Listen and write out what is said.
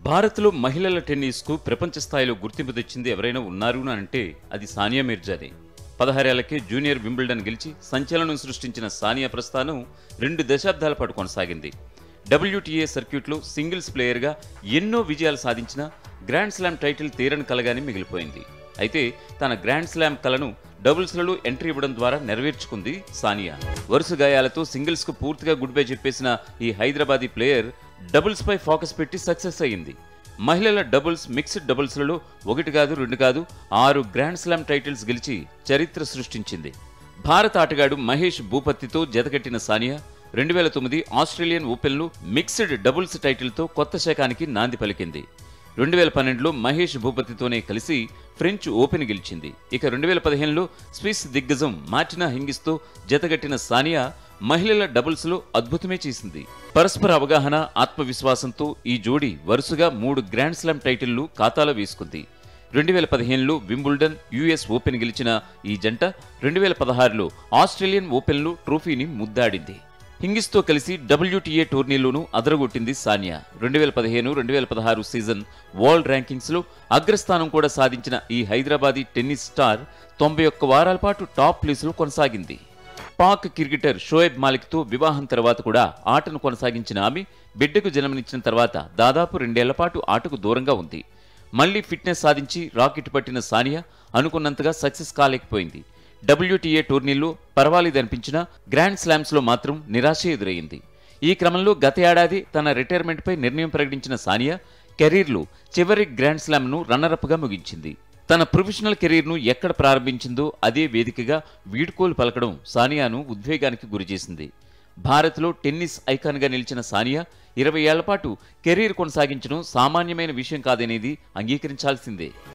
భారత్లో మహిళల టెన్నిస్కు ప్రపంచ స్థాయిలో గుర్తింపు తెచ్చింది ఎవరైనా ఉన్నారు అని అంటే అది సానియా మిర్జాదే పదహారేళ్లకే జూనియర్ వింబుల్డన్ గెలిచి సంచలనం సృష్టించిన సానియా ప్రస్థానం రెండు దశాబ్దాల పాటు కొనసాగింది డబ్ల్యూటీఏ సర్క్యూట్లో సింగిల్స్ ప్లేయర్గా ఎన్నో విజయాలు సాధించిన గ్రాండ్ స్లామ్ టైటిల్ తీరని కలగానే మిగిలిపోయింది అయితే తన గ్రాండ్ స్లామ్ కలను డబుల్స్లలో ఎంట్రీ ఇవ్వడం ద్వారా నెరవేర్చుకుంది సానియా వరుస గాయాలతో సింగిల్స్కు పూర్తిగా గుడ్ బై చెప్పేసిన ఈ హైదరాబాదీ ప్లేయర్ డబుల్స్పై ఫోకస్ పెట్టి సక్సెస్ అయ్యింది మహిళల డబుల్స్ మిక్స్డ్ డబుల్స్లలో ఒకటి కాదు రెండు కాదు ఆరు గ్రాండ్ స్లామ్ టైటిల్స్ గెలిచి చరిత్ర సృష్టించింది భారత ఆటగాడు మహేష్ భూపతితో జతకట్టిన సానియా రెండు వేల తొమ్మిది ఆస్ట్రేలియన్ ఓపెన్లో మిక్స్డ్ డబుల్స్ టైటిల్తో కొత్త శకానికి నాంది పలికింది రెండు వేల పన్నెండులో మహేష్ భూపతితోనే కలిసి ఫ్రెంచ్ ఓపెన్ గెలిచింది ఇక రెండు వేల పదిహేనులో స్విస్ దిగ్గజం మార్టినా హింగిస్తో జతగట్టిన సానియా మహిళల డబుల్స్లో అద్భుతమే చేసింది పరస్పర అవగాహన ఆత్మవిశ్వాసంతో ఈ జోడీ వరుసగా మూడు గ్రాండ్ స్లామ్ టైటిళ్లు ఖాతాలో వేసుకుంది రెండు వేల పదిహేనులో వింబుల్డన్ యుఎస్ ఓపెన్ గెలిచిన ఈ జంట రెండు వేల పదహారులో ఆస్ట్రేలియన్ ఓపెన్లో ట్రోఫీని ముద్దాడింది హింగిస్తో కలిసి డబ్ల్యూటీఏ టోర్నీలోనూ అదరగొట్టింది సానియా రెండు వేల పదిహేను రెండు వేల పదహారు సీజన్ వరల్డ్ ర్యాంకింగ్స్లో అగ్రస్థానం కూడా సాధించిన ఈ హైదరాబాదీ టెన్నిస్ స్టార్ తొంభై ఒక్క వారాల పాటు టాప్ ప్లేస్లో కొనసాగింది పాక్ క్రికెటర్ షోయబ్ మాలిక్తో వివాహం తర్వాత కూడా ఆటను కొనసాగించిన ఆమె బిడ్డకు జన్మనిచ్చిన తర్వాత దాదాపు రెండేళ్ల పాటు ఆటకు దూరంగా ఉంది మళ్లీ ఫిట్నెస్ సాధించి రాకెట్ పట్టిన సానియా అనుకున్నంతగా సక్సెస్ కాలేకపోయింది డబ్ల్యూటీఏ టోర్నీల్లో పర్వాలేదనిపించినా గ్రాండ్ స్లామ్స్లో మాత్రం నిరాశ ఎదురయ్యింది ఈ క్రమంలో గత ఏడాది తన రిటైర్మెంట్పై నిర్ణయం ప్రకటించిన సానియా కెరీర్లో చివరి గ్రాండ్ స్లామ్ను రన్నరప్గా ముగించింది తన ప్రొఫెషనల్ కెరీర్ను ఎక్కడ ప్రారంభించిందో అదే వేదికగా వీడ్కోలు పలకడం సానియాను ఉద్వేగానికి గురిచేసింది భారత్లో టెన్నిస్ ఐకాన్గా నిలిచిన సానియా ఇరవై ఏళ్ల పాటు కెరీర్ కొనసాగించడం సామాన్యమైన విషయం కాదనేది అంగీకరించాల్సిందే